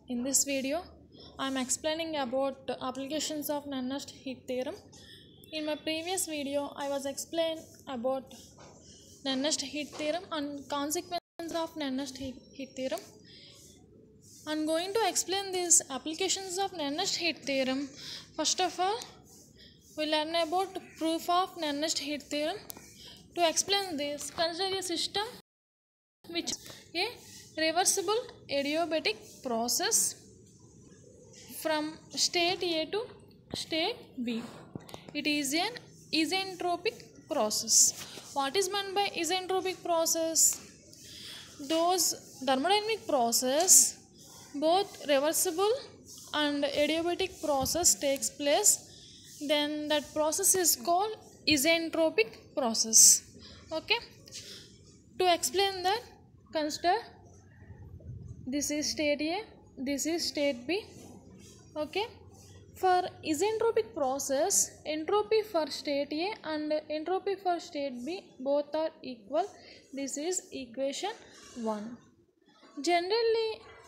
In this video, I am explaining about applications of Nernst heat theorem. In my previous video, I was explain about Nernst heat theorem and consequences of Nernst heat, heat theorem. I'm going to explain these applications of Nernst heat theorem. First of all, we learn about proof of Nernst heat theorem. To explain this, consider a system which is a reversible adiabatic process from state A to state B. It is an isentropic process. What is meant by isentropic process? Those thermodynamic process, both reversible and adiabatic process takes place, then that process is called isentropic process. Okay. To explain that, consider this is state A, this is state B. Okay. For isentropic process, entropy for state A and entropy for state B both are equal. This is equation 1. Generally,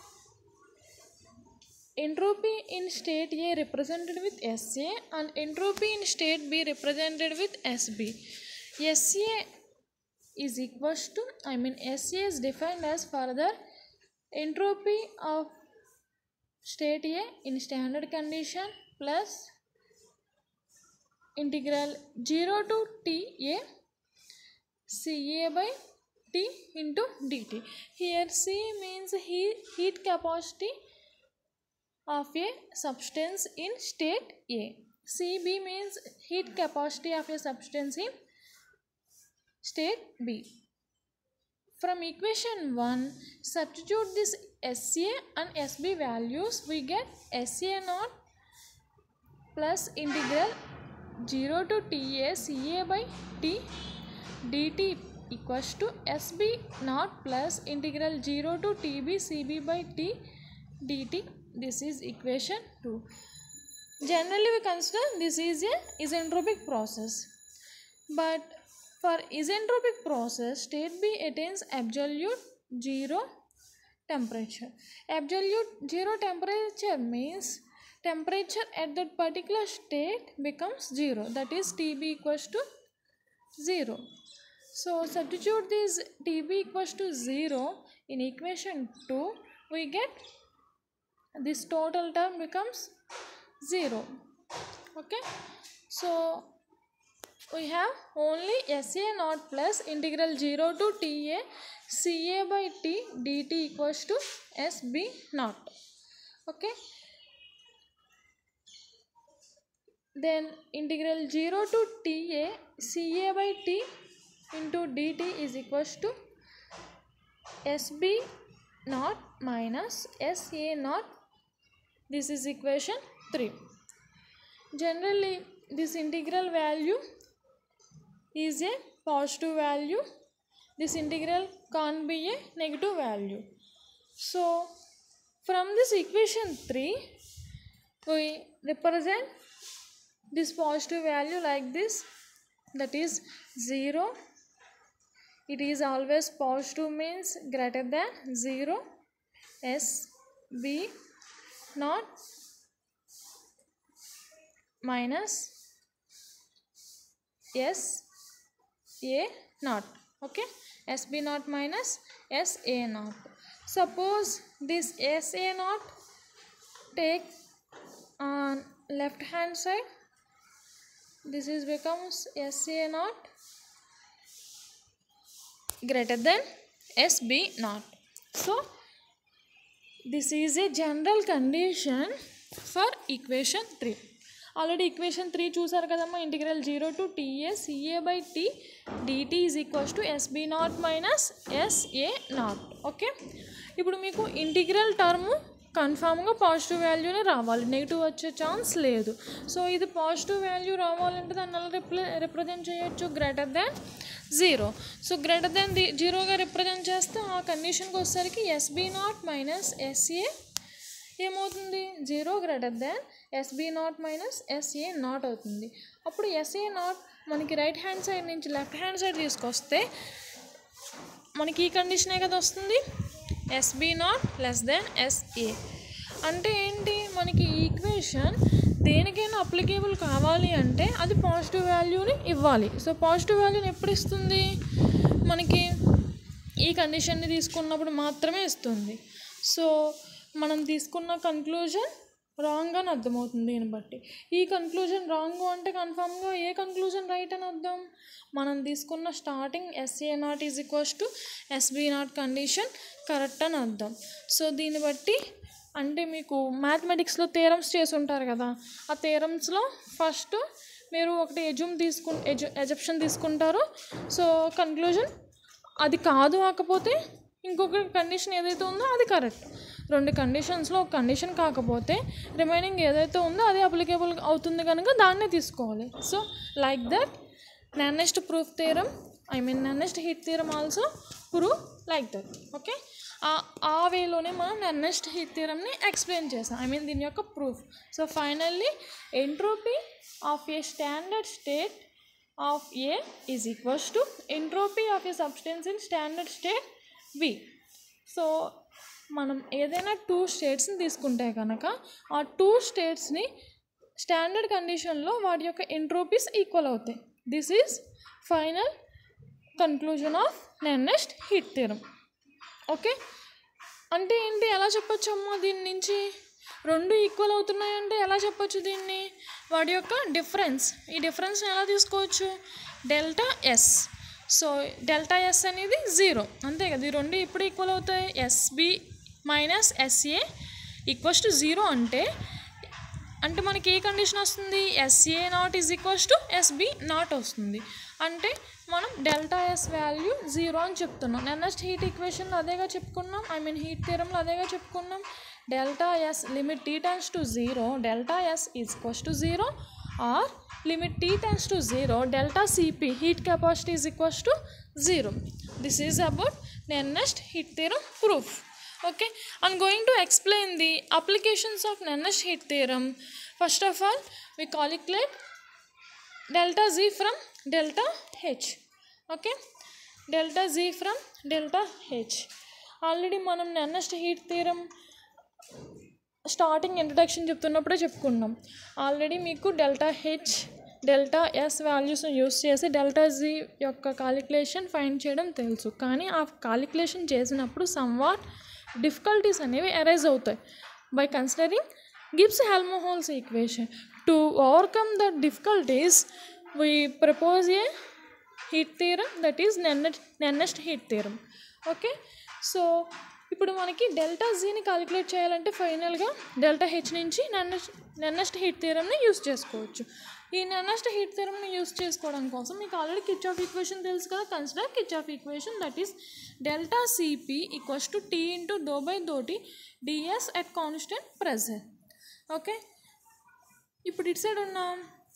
entropy in state A represented with SA and entropy in state B represented with SB. SA is equals to I mean SA is defined as further entropy of state A in standard condition plus integral 0 to T A CA by T into dt. Here C means heat, heat capacity of a substance in state A. CB means heat capacity of a substance in state B. From equation 1, substitute this SA and SB values, we get SA naught plus integral 0 to TA CA by T dt equals to SB naught plus integral 0 to TB CB by T dt. This is equation 2. Generally, we consider this is a isentropic process. But for isentropic process, state B attains absolute zero temperature. Absolute zero temperature means temperature at that particular state becomes zero. That is TB equals to zero. So substitute this TB equals to zero in equation 2. We get this total term becomes zero. Okay. So we have only SA naught plus integral 0 to TA CA by T dt equals to SB naught. Okay. Then integral 0 to TA CA by T into dt is equals to SB naught minus SA naught. This is equation 3. Generally, this integral value is a positive value. This integral can't be a negative value. So, from this equation 3, we represent this positive value like this that is 0 it is always positive means greater than 0 s b not minus s a naught okay s b naught minus s a naught suppose this s a naught take on left hand side this is becomes SA naught greater than SB naught. So, this is a general condition for equation 3. Already equation three చూసారు కదమ్మా integral zero to T A C A by T D T is equals to S B naught minus S A naught okay ఇప్పుడు మీకు integral term కన్ఫామ్గా positive వాల్యూనే రావాలి negative వచ్చే chance లేదు so ఇది పాజిటివ్ వాల్యూ రావాలంటే దాన్ని ఎలా రిప్రజె రిప్రజెంట్ చేయొచ్చు greater than zero so greater than the జీరోగా రిప్రజెంట్ చేస్తే ఆ కండిషన్కి వచ్చేసరికి ఎస్బీ నాట్ మైనస్ ఎస్ఏ ఏమవుతుంది zero greater than S B naught minus S A naught అవుతుంది అప్పుడు ఎస్ఏ నాట్ మనకి రైట్ హ్యాండ్ సైడ్ నుంచి లెఫ్ట్ హ్యాండ్ సైడ్ తీసుకొస్తే మనకి ఈ కండిషనే కదా వస్తుంది S B naught less than S A అంటే ఏంటి మనకి ఈక్వేషన్ దేనికైనా అప్లికేబుల్ కావాలి అంటే అది పాజిటివ్ వాల్యూని ఇవ్వాలి సో పాజిటివ్ వాల్యూని ఎప్పుడు ఇస్తుంది మనకి ఈ కండిషన్ని తీసుకున్నప్పుడు మాత్రమే ఇస్తుంది సో మనం తీసుకున్న కన్క్లూజన్ రాంగ్ అని అర్థమవుతుంది దీన్ని బట్టి ఈ కన్క్లూజన్ రాంగ్ అంటే కన్ఫామ్గా ఏ కన్క్లూజన్ రైట్ అని అర్థం మనం తీసుకున్న starting S A naught is equals to S B naught condition correct అని అర్థం సో దీన్ని బట్టి అంటే మీకు మ్యాథమెటిక్స్లో థేరమ్స్ చేసి ఉంటారు కదా ఆ థేరమ్స్లో ఫస్ట్ మీరు ఒకటి ఎజుమ్ తీసుకు ఎజు ఎజప్షన్ తీసుకుంటారు సో కన్క్లూజన్ అది కాదు కాకపోతే ఇంకొక కండిషన్ ఏదైతే ఉందో అది కరెక్ట్ రెండు కండిషన్స్లో ఒక కండిషన్ కాకపోతే రిమైనింగ్ ఏదైతే ఉందో అది అప్లికేబుల్ అవుతుంది కనుక దాన్నే తీసుకోవాలి so like that Nernst proof theorem I mean Nernst heat theorem also prove like that okay ఆ వేలోనే మనం నానెస్ట్ హీట్ థీరంని ఎక్స్ప్లెయిన్ చేసాం ఐ మీన్ దీని యొక్క proof so finally entropy of A standard state of A is equals to entropy of A substance in standard state we so మనం ఏదైనా two స్టేట్స్ని తీసుకుంటే కనుక ఆ టూ స్టేట్స్ని స్టాండర్డ్ కండిషన్లో వాటి యొక్క ఎంట్రోపీస్ ఈక్వల్ అవుతాయి this is final conclusion of Nernst heat theorem okay అంటే ఏంటి ఎలా చెప్పొచ్చు అమ్మా దీని నుంచి రెండు ఈక్వల్ అవుతున్నాయంటే ఎలా చెప్పొచ్చు దీన్ని వాటి యొక్క డిఫరెన్స్ ఈ డిఫరెన్స్ని ఎలా తీసుకోవచ్చు delta S so delta S అనేది జీరో అంతే కదా ఈ రెండు ఇప్పుడు ఈక్వల్ అవుతాయి S B minus S A equals to zero అంటే అంటే మనకి ఏ కండిషన్ వస్తుంది S A naught is equals to S B naught వస్తుంది అంటే మనం డెల్టా ఎస్ వాల్యూ జీరో అని చెప్తున్నాం నెక్స్ట్ హీట్ ఈక్వేషన్లో అదేగా చెప్పుకున్నాం ఐ మీన్ హీట్ థియరంలో అదేగా చెప్పుకున్నాం delta S limit T tends to zero delta S is equals to zero or limit T tends to zero delta CP heat capacity is equals to zero this is about Nernst heat theorem proof okay i'm going to explain the applications of Nernst heat theorem first of all we calculate delta z from delta h okay delta z from delta h already మనం Nernst heat theorem starting introduction చెప్తున్నప్పుడే చెప్పుకున్నాం already మీకు delta H delta S వాల్యూస్ని use చేసి delta G యొక్క calculation find చేయడం తెలుసు కానీ ఆ కాలిక్యులేషన్ చేసినప్పుడు సమ్వాట్ డిఫికల్టీస్ అనేవి అరైజ్ అవుతాయి by considering Gibbs Helmholtz equation to overcome the difficulties we propose a heat theorem that is Nernst Nernst heat theorem okay so ఇప్పుడు మనకి డెల్టా జీని కాలిక్యులేట్ చేయాలంటే ఫైనల్గా డెల్టా హెచ్ నుంచి నెన్నెస్ట్ నెన్నెస్ట్ హీట్ థీరంని యూస్ చేసుకోవచ్చు ఈ నెన్నెస్ట్ heat థీరంని use చేసుకోవడం కోసం మీకు ఆల్రెడీ కిచ్ ఆఫ్ ఈక్వేషన్ తెలుసు కదా consider Kirchhoff equation that is delta C P equals to T into do by do T D S at constant pressure okay ఇప్పుడు ఇటు సైడ్ ఉన్న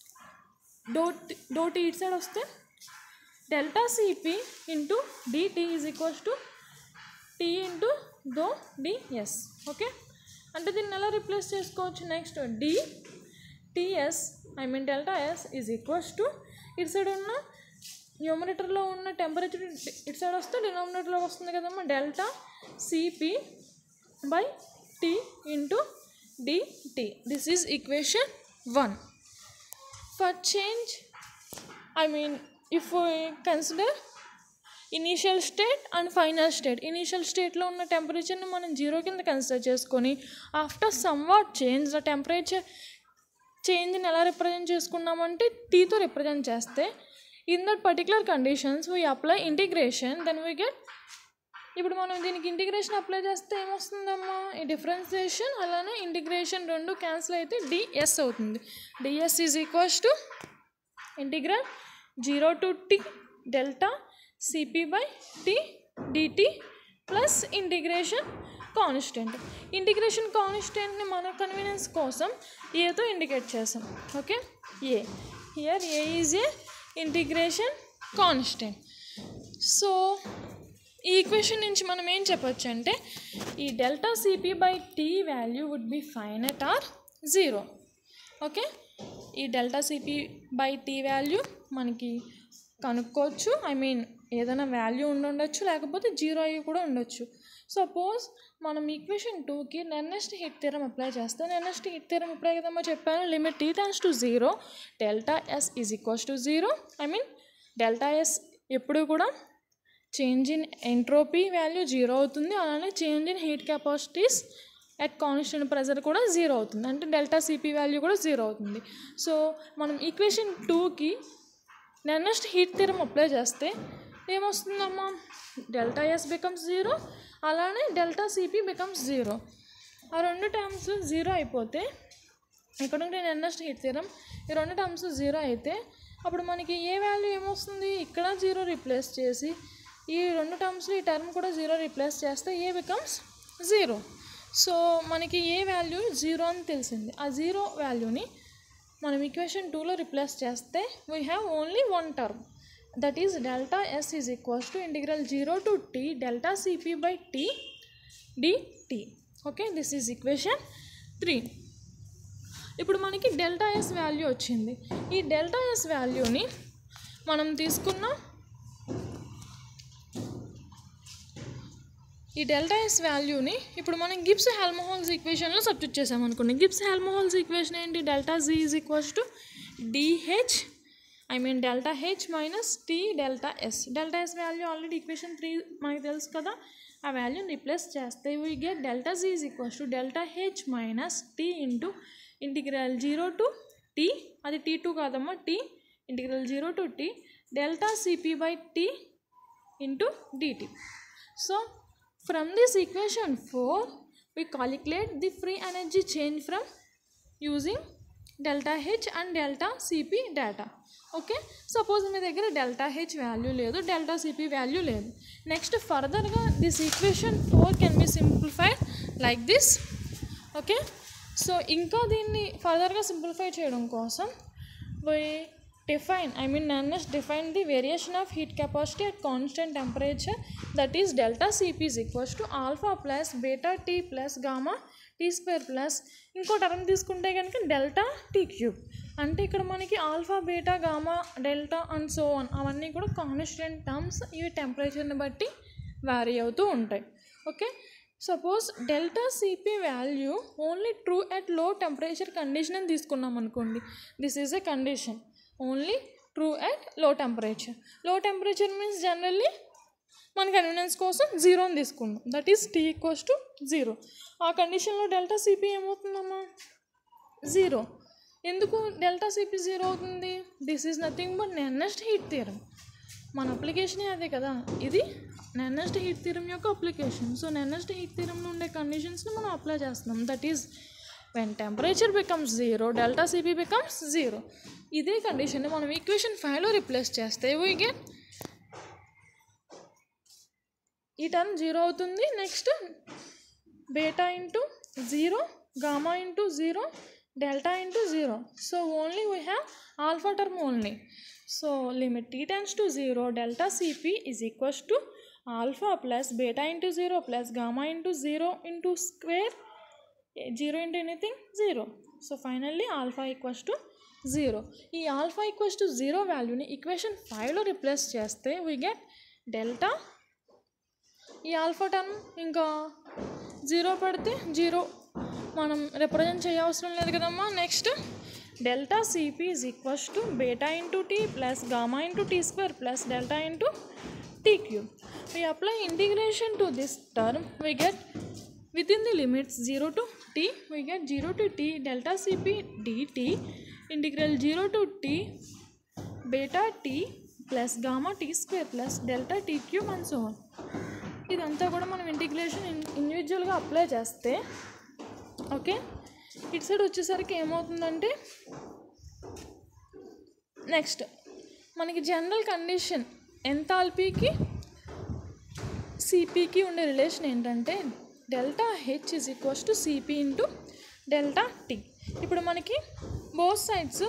డోట్ డోటి ఇటు సైడ్ వస్తే delta C P into D T is equals to T into do D S okay అంటే దీన్ని ఎలా replace చేసుకోవచ్చు next D T S I mean delta S is equals to ఇటు సైడ్ ఉన్న న్యూమరేటర్లో ఉన్న టెంపరేచర్ ఇటు సైడ్ వస్తే డినామినేటర్లో వస్తుంది కదమ్మా delta C P by T into D T this is equation one for change I mean if consider initial state and final state initial స్టేట్లో ఉన్న టెంపరేచర్ని మనం జీరో కింద కన్సిడర్ చేసుకొని after somewhat change the temperature చేంజ్ని ఎలా రిప్రజెంట్ చేసుకున్నామంటే టీతో రిప్రజెంట్ చేస్తే in that particular conditions we apply integration then we get ఇప్పుడు మనం దీనికి ఇంటిగ్రేషన్ అప్లై చేస్తే ఏమొస్తుందమ్మా ఈ డిఫరెన్సియేషన్ అలానే ఇంటిగ్రేషన్ రెండు క్యాన్సిల్ అయితే డిఎస్ అవుతుంది D S is equals to integral zero to T delta C P by T D T plus integration constant integration కాన్స్టెంట్ని మన కన్వీనియన్స్ కోసం ఏతో ఇండికేట్ చేసాం okay A here A is a integration constant so ఈ equation నుంచి మనం ఏం చెప్పొచ్చు అంటే ఈ delta C P by T value would be finite or zero okay ఈ delta C P by T value మనకి కనుక్కోవచ్చు ఐ మీన్ ఏదైనా వాల్యూ ఉండి ఉండొచ్చు లేకపోతే జీరో అయ్యి కూడా ఉండొచ్చు సపోజ్ మనం ఈక్వేషన్ టూకి నెన్నెస్ట్ హిట్ థీరం అప్లై చేస్తే నెన్నెస్ట్ హిట్ థీరం అప్లై కదమ్మా చెప్పాను limit T tends to zero delta S is equals to zero I mean delta S ఎప్పుడు కూడా change in entropy value zero అవుతుంది అలానే change in heat capacities at constant pressure కూడా zero అవుతుంది అంటే delta C P value కూడా zero అవుతుంది so మనం ఈక్వేషన్ టూకి నెన్నెస్ట్ హీట్ థీరం అప్లై చేస్తే ఏమొస్తుందమ్మా డెల్టా ఎస్ బికమ్స్ జీరో అలానే డెల్టా సిపి బికమ్స్ జీరో ఆ రెండు టర్మ్స్ జీరో అయిపోతే ఇక్కడ ఉంటే నెన్నెస్ట్ హీట్ థీరం ఈ రెండు టర్మ్స్ జీరో అయితే అప్పుడు మనకి ఏ వాల్యూ ఏమొస్తుంది ఇక్కడ జీరో రీప్లేస్ చేసి ఈ రెండు టర్మ్స్లో ఈ టర్మ్ కూడా జీరో రీప్లేస్ చేస్తే ఏ బికమ్స్ జీరో సో మనకి ఏ వాల్యూ జీరో అని తెలిసింది ఆ జీరో వాల్యూని మనం ఈక్వేషన్ టూలో రిప్లేస్ చేస్తే we have only one term that is delta S is equals to integral zero to T delta C P by T D T okay this is equation three ఇప్పుడు మనకి delta S value వచ్చింది ఈ delta S వాల్యూని మనం తీసుకున్న ఈ delta S వాల్యూని ఇప్పుడు మనం గిబ్స్ హెల్మోహోల్స్ ఈక్వేషన్లో సబ్స్టిట్యూట్ చేసాం అనుకోండి గిబ్స్ హెల్మోహోల్స్ ఈక్వేషన్ ఏంటి delta G is equals to D H I mean delta H minus T delta S delta S value already equation three మనకి తెలుసు కదా ఆ వాల్యూని రిప్లేస్ చేస్తే we get delta G is equals to delta H minus T into integral zero to T అది T two కాదమ్మా T integral zero to T delta C P by T into D T so from this equation 4 we calculate the free energy change from using delta h and delta cp data okay suppose మీ దగ్గర delta H value లేదు delta C P value లేదు next ఫర్దర్గా this equation four can be simplified like this okay so ఇంకా దీన్ని ఫర్దర్గా simplify చేయడం కోసం why define i mean nns define the variation of heat capacity at constant temperature that is delta cp is equals to alpha plus beta t plus gamma t square plus ఇంకో term తీసుకుంటే కనుక delta T cube అంటే ఇక్కడ మనకి alpha beta gamma delta and so on అవన్నీ కూడా constant terms ఇవి టెంపరేచర్ని బట్టి వ్యారీ అవుతూ ఉంటాయి okay suppose delta C P value only true at low temperature condition అని తీసుకున్నాం అనుకోండి this is a condition only true at low temperature low temperature means generally మన కన్వీనియన్స్ కోసం జీరో అని తీసుకుందాం that is T equals to zero ఆ కండిషన్లో delta C P ఏమవుతుందమ్మా జీరో ఎందుకు డెల్టా సిపి జీరో అవుతుంది this is nothing but Nernst heat theorem మన అప్లికేషనే అదే కదా ఇది నెన్నెస్ట్ హీట్ థియరం యొక్క అప్లికేషన్ సో నెన్నెస్ట్ హీట్ థియరంలో ఉండే కండిషన్స్ని మనం అప్లై చేస్తున్నాం that is when temperature becomes zero delta C P becomes zero ఇదే కండిషన్ని మనం ఈక్వేషన్ ఫైవ్లో రిప్లేస్ చేస్తే వీ గెట్ ఈ టర్మ్ జీరో అవుతుంది next beta into zero gamma into zero delta into zero so only we have alpha term only so limit T tends to zero delta C P is equals to alpha plus beta into zero plus gamma into zero into square zero into anything zero so finally alpha equals to zero ఈ alpha equals to zero వాల్యూని equation ఫైవ్లో replace చేస్తే we get delta ఈ alpha term ఇంకా zero పెడితే zero మనం రిప్రజెంట్ చేయవసరం లేదు కదమ్మా next delta C P is equals to beta into T plus gamma into T square plus delta into T cube we apply integration to this term we get within the limits 0 to t we get 0 to t delta cp dt integral 0 to t beta t plus gamma t square plus delta t cube and so on ఇదంతా కూడా మనం integration ఇండివిజువల్గా apply చేస్తే okay ఇటు side వచ్చేసరికి ఏమవుతుందంటే next మనకి general condition ఎంతాల్పీకి సిపికి ఉండే రిలేషన్ ఏంటంటే delta H is equals to C P into delta T ఇప్పుడు మనకి బోత్ సైడ్స్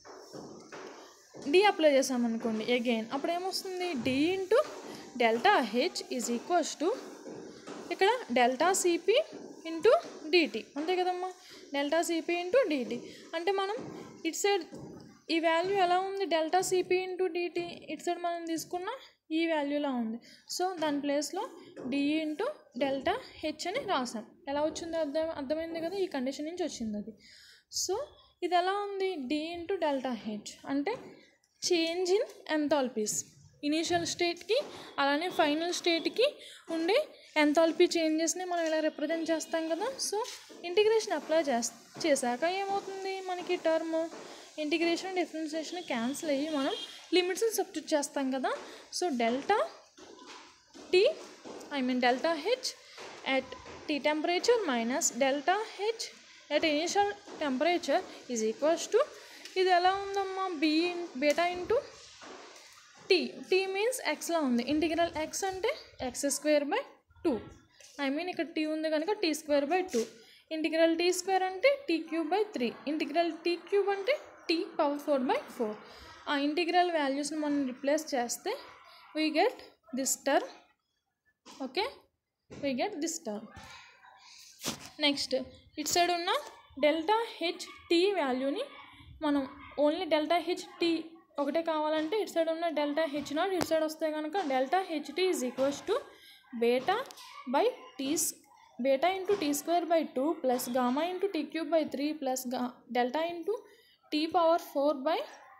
డి అప్లై చేసామనుకోండి అగైన్ అప్పుడు ఏమొస్తుంది D into delta H is equals to ఇక్కడ డెల్టా సిపి ఇంటూ డిటి అంతే కదమ్మా డెల్టా సిపి ఇంటూ డిటి అంటే మనం ఇటు సైడ్ ఈ వాల్యూ ఎలా ఉంది డెల్టా సిపి ఇంటూ డిటి ఇటు సైడ్ మనం తీసుకున్న ఈ వాల్యూలా ఉంది సో దాని ప్లేస్లో డి ఇంటూ డెల్టా హెచ్ అని రాసాం ఎలా వచ్చిందో అర్థం అర్థమైంది కదా ఈ కండిషన్ నుంచి వచ్చింది అది సో ఇది ఎలా ఉంది డి ఇంటూ డెల్టా హెచ్ అంటే చేంజ్ ఇన్ ఎంథాల్పీస్ ఇనీషియల్ స్టేట్కి అలానే ఫైనల్ స్టేట్కి ఉండే ఎంథాల్పీ చేంజెస్ని మనం ఇలా రిప్రజెంట్ చేస్తాం కదా సో ఇంటిగ్రేషన్ అప్లై చేస్ చేశాక ఏమవుతుంది మనకి టర్మ్ ఇంటిగ్రేషన్ డిఫరెన్సియేషన్ క్యాన్సిల్ అయ్యి మనం లిమిట్స్ని సబ్స్టిట్యూట్ చేస్తాం కదా so delta T I mean delta H at T temperature minus delta H at initial temperature is equals to ఇది ఎలా ఉందమ్మా B beta into T T means ఎక్స్లా ఉంది ఇంటిగ్రల్ ఎక్స్ అంటే X square by two I mean ఇక్కడ T ఉంది కనుక T square by two integral T square అంటే T cube by three integral T cube అంటే T power four by four ఆ integral వాల్యూస్ని మనం రిప్లేస్ చేస్తే we get this term okay we get this term next ఇటు side ఉన్న delta H T వాల్యూని మనం ఓన్లీ డెల్టా హెచ్ టీ ఒకటే కావాలంటే ఇటు సైడ్ ఉన్న డెల్టా హెచ్ నాట్ ఇటు సైడ్ వస్తే కనుక delta H T is equals to beta by T's beta into T square by two plus gamma into T cube by three plus గా delta into T power four by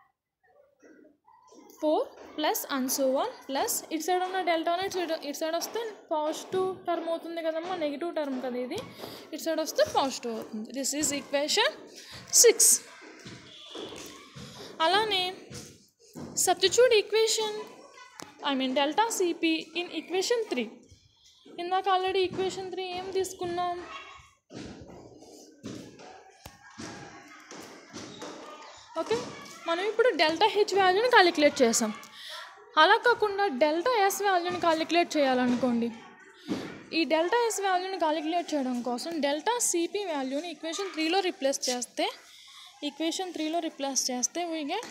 four plus and so one plus ఇటు side ఉన్న delta ఇటు side ఇటు side వస్తే positive term అవుతుంది కదమ్మా negative term కదా ఇది ఇటు సైడ్ వస్తే పాజిటివ్ అవుతుంది దిస్ ఈజ్ ఈక్వేషన్ సిక్స్ అలానే substitute equation I mean delta C P in equation three ఇందాక ఆల్రెడీ ఈక్వేషన్ త్రీ ఏం తీసుకున్నాం ఓకే మనం ఇప్పుడు డెల్టా హెచ్ వాల్యూని కాలిక్యులేట్ చేసాం అలా కాకుండా డెల్టా ఎస్ వాల్యూని కాలిక్యులేట్ చేయాలనుకోండి ఈ డెల్టా ఎస్ వాల్యూని కాలిక్యులేట్ చేయడం కోసం డెల్టా సిపి వాల్యూని ఈక్వేషన్ త్రీలో రిప్లేస్ చేస్తే ఈక్వేషన్ త్రీలో రిప్లేస్ చేస్తే we get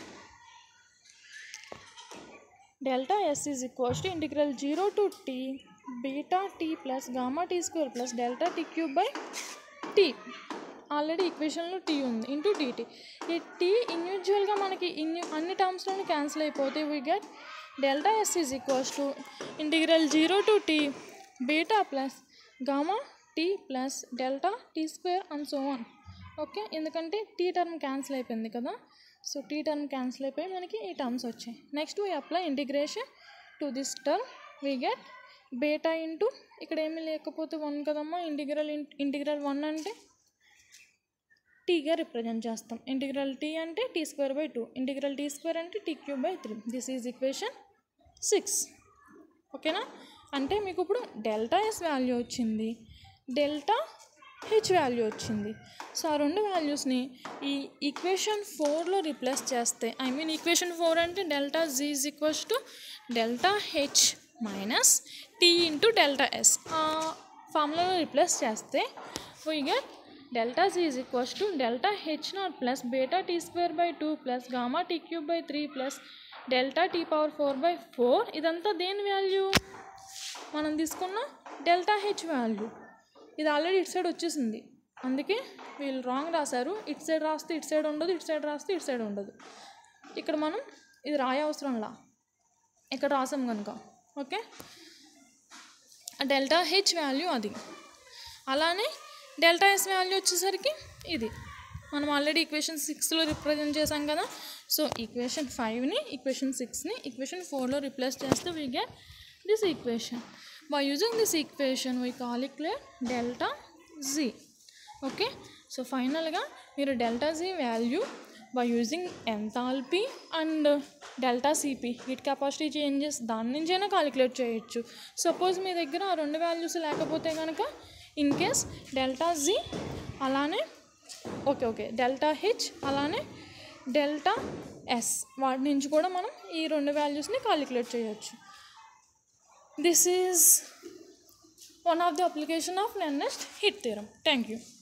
delta S is equals to integral zero to T beta T plus gamma T square plus delta T cube by T already ఈక్వేషన్లో T ఉంది into D T ఈ T ఇండివిజువల్గా మనకి ఇన్ని అన్ని టర్మ్స్లోని క్యాన్సిల్ అయిపోతే we get delta S is equals to integral zero to T beta plus gamma T plus delta T square and so one okay ఎందుకంటే టీ టర్మ్ క్యాన్సిల్ అయిపోయింది కదా సో టీ టర్మ్ క్యాన్సిల్ అయిపోయి మనకి ఈ terms వచ్చాయి next we apply integration to this term we get beta into ఇక్కడ ఏమీ లేకపోతే వన్ కదమ్మా ఇంటిగ్రల్ ఇంటిగ్రల్ వన్ అంటే టీగా రిప్రజెంట్ చేస్తాం ఇంటిగ్రల్ టీ అంటే T square by two integral T square అంటే T cube by three this is equation six ఓకేనా అంటే మీకు ఇప్పుడు డెల్టా ఎస్ వాల్యూ వచ్చింది డెల్టా హెచ్ వాల్యూ వచ్చింది సో ఆ రెండు వాల్యూస్ని ఈ ఈక్వేషన్ ఫోర్లో రిప్లేస్ చేస్తే ఐ మీన్ ఈక్వేషన్ ఫోర్ అంటే delta G is equals to delta H minus T into delta S ఆ ఫార్ములాలో రిప్లేస్ చేస్తే we get delta G is equals to delta H naught plus beta T square by two plus gamma T cube by three plus delta T power four by four ఇదంతా దేని value మనం తీసుకున్న delta H value ఇది already ఇటు side వచ్చేసింది అందుకే వీళ్ళు wrong రాశారు ఇటు సైడ్ రాస్తే ఇటు సైడ్ ఉండదు ఇటు సైడ్ రాస్తే ఇటు సైడ్ ఉండదు ఇక్కడ మనం ఇది రాయ అవసరంలా ఇక్కడ రాసాం కనుక ఓకే డెల్టా హెచ్ వాల్యూ అది అలానే డెల్టా ఎస్ వాల్యూ వచ్చేసరికి ఇది మనం ఆల్రెడీ ఈక్వేషన్ సిక్స్లో రిప్రజెంట్ చేసాం కదా సో ఈక్వేషన్ ఫైవ్ని ఈక్వేషన్ సిక్స్ని ఈక్వేషన్ ఫోర్లో రిప్లేస్ చేస్తే we get this equation by using this equation we calculate delta G okay so ఫైనల్గా మీరు delta G value by using enthalpy and delta CP heat capacity changes దాని నుంచైనా calculate చేయొచ్చు suppose మీ దగ్గర ఆ రెండు వాల్యూస్ లేకపోతే కనుక ఇన్ కేస్ డెల్టా జీ అలానే ఓకే ఓకే డెల్టా హెచ్ అలానే డెల్టా ఎస్ వాటి నుంచి కూడా మనం ఈ రెండు వాల్యూస్ని కాలిక్యులేట్ చేయొచ్చు this is one of the application of Nernst heat theorem thank you